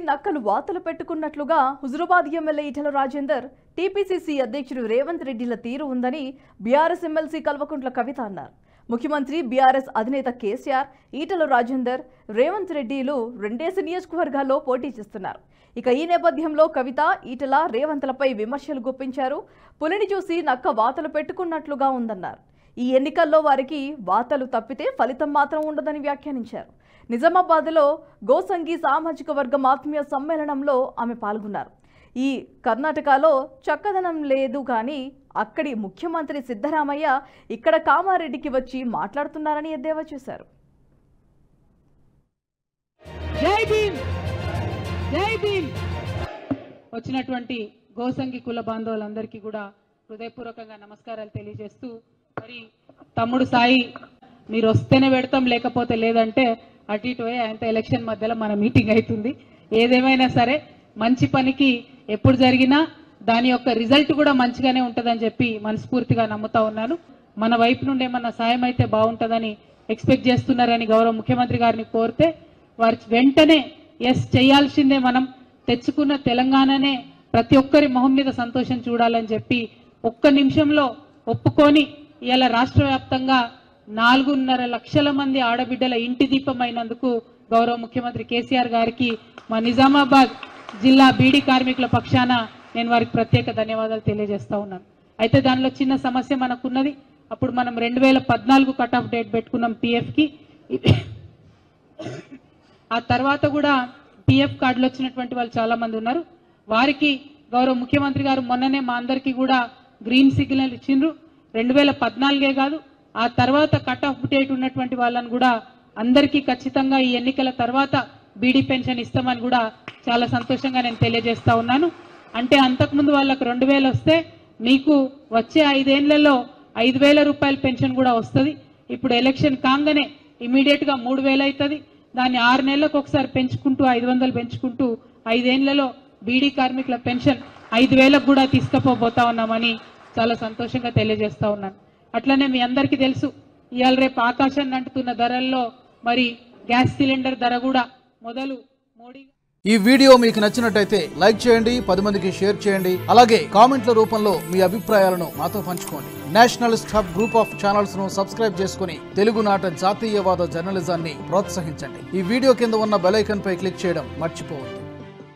నక్కలు వాతలు పెట్టుకున్నట్లుగా హుజురాబాద్ ఎమ్మెల్యే ఈటల రాజేందర్ టీపీసీసీ అధ్యక్షుడు రేవంత్ రెడ్డిల తీరు ఉందని బీఆర్ఎస్ ఎమ్మెల్సీ కల్వకుంట్ల కవిత అన్నారు ముఖ్యమంత్రి బీఆర్ఎస్ అధినేత కేసీఆర్ ఈటల రాజేందర్ రేవంత్ రెడ్డిలు రెండేసి నియోజకవర్గాల్లో పోటీ చేస్తున్నారు ఇక ఈ నేపథ్యంలో కవిత ఈటల రేవంత్లపై విమర్శలు గుప్పించారు పులిని చూసి నక్క వాతలు పెట్టుకున్నట్లుగా ఉందన్నారు ఈ ఎన్నికల్లో వారికి వాతలు తప్పితే ఫలితం మాత్రం ఉండదని వ్యాఖ్యానించారు నిజామాబాద్లో గోసంగి సామాజిక వర్గం ఆత్మీయ సమ్మేళనంలో ఆమె పాల్గొన్నారు ఈ కర్ణాటకలో చక్కదనం లేదు కానీ అక్కడి ముఖ్యమంత్రి సిద్ధరామయ్య ఇక్కడ కామారెడ్డికి వచ్చి మాట్లాడుతున్నారని ఎద్దేవా చేశారు జై భీమ్ జై భీమ్ వచ్చినటువంటి గోసంగి కుల బాంధవులందరికీ కూడా హృదయపూర్వకంగా నమస్కారాలు తెలియజేస్తూ మరి తమ్ముడు సాయి మీరు వస్తేనే పెడతాం లేకపోతే లేదంటే అటు ఇటు పోయి ఆయనతో ఎలక్షన్ మధ్యలో మన మీటింగ్ అవుతుంది ఏదేమైనా సరే మంచి పనికి ఎప్పుడు జరిగినా దాని యొక్క రిజల్ట్ కూడా మంచిగానే ఉంటుందని చెప్పి మనస్ఫూర్తిగా నమ్ముతా ఉన్నాను మన వైపు నుండి ఏమన్నా సాయం అయితే బాగుంటుందని ఎక్స్పెక్ట్ చేస్తున్నారని గౌరవ ముఖ్యమంత్రి గారిని కోరితే వారి వెంటనే ఎస్ చేయాల్సిందే మనం తెచ్చుకున్న తెలంగాణనే ప్రతి ఒక్కరి మొహం మీద సంతోషం చూడాలని చెప్పి ఒక్క నిమిషంలో ఒప్పుకొని ఇలా రాష్ట్ర వ్యాప్తంగా నాలుగున్నర లక్షల మంది ఆడబిడ్డల ఇంటి దీపం అయినందుకు గౌరవ ముఖ్యమంత్రి కేసీఆర్ గారికి మా నిజామాబాద్ జిల్లా బీడీ కార్మికుల పక్షాన నేను వారికి ప్రత్యేక ధన్యవాదాలు తెలియజేస్తా ఉన్నాను అయితే దానిలో చిన్న సమస్య మనకున్నది అప్పుడు మనం రెండు వేల పద్నాలుగు కట్ ఆఫ్ డేట్ పెట్టుకున్నాం పిఎఫ్కి ఆ తర్వాత కూడా పిఎఫ్ కార్డులు వచ్చినటువంటి వాళ్ళు చాలా మంది ఉన్నారు వారికి గౌరవ ముఖ్యమంత్రి గారు మొన్ననే మా అందరికీ కూడా గ్రీన్ సిగ్నల్ ఇచ్చిండ్రు రెండు వేల పద్నాలుగే కాదు ఆ తర్వాత కట్ ఆఫ్ డేట్ ఉన్నటువంటి వాళ్ళని కూడా అందరికీ ఖచ్చితంగా ఈ ఎన్నికల తర్వాత బీడీ పెన్షన్ ఇస్తామని కూడా చాలా సంతోషంగా నేను తెలియజేస్తా ఉన్నాను అంటే అంతకుముందు వాళ్ళకు రెండు వేలు వస్తే మీకు వచ్చే ఐదేళ్లలో ఐదు వేల రూపాయల పెన్షన్ కూడా వస్తుంది ఇప్పుడు ఎలక్షన్ కాగానే ఇమీడియట్ గా మూడు వేలు అవుతుంది దాన్ని ఆరు నెలలకు ఒకసారి పెంచుకుంటూ ఐదు వందలు పెంచుకుంటూ ఐదేళ్లలో బీడీ కార్మికుల పెన్షన్ ఐదు వేలకు కూడా తీసుకుపోబోతా ఉన్నామని చాలా సంతోషంగా తెలియజేస్తా ఉన్నాను అట్లనే మీ అందరికీ తెలుసు ఇవాళ రేపు ఆకాశాన్ని అంటుతున్న ధరల్లో మరి గ్యాస్ సిలిండర్ ధర కూడా మొదలు మోడీ ఈ వీడియో మీకు నచ్చినట్టయితే లైక్ చేయండి పది మందికి షేర్ చేయండి అలాగే కామెంట్ల రూపంలో మీ అభిప్రాయాలను మాతో పంచుకోండి nationalist hub group of channels ను సబ్స్క్రైబ్ చేసుకుని తెలుగునాట జాతీయవాద జర్నలిజాన్ని ప్రోత్సహించండి ఈ వీడియో కింద ఉన్న బెల్ ఐకాన్ పై క్లిక్ చేయడం మర్చిపోవద్దు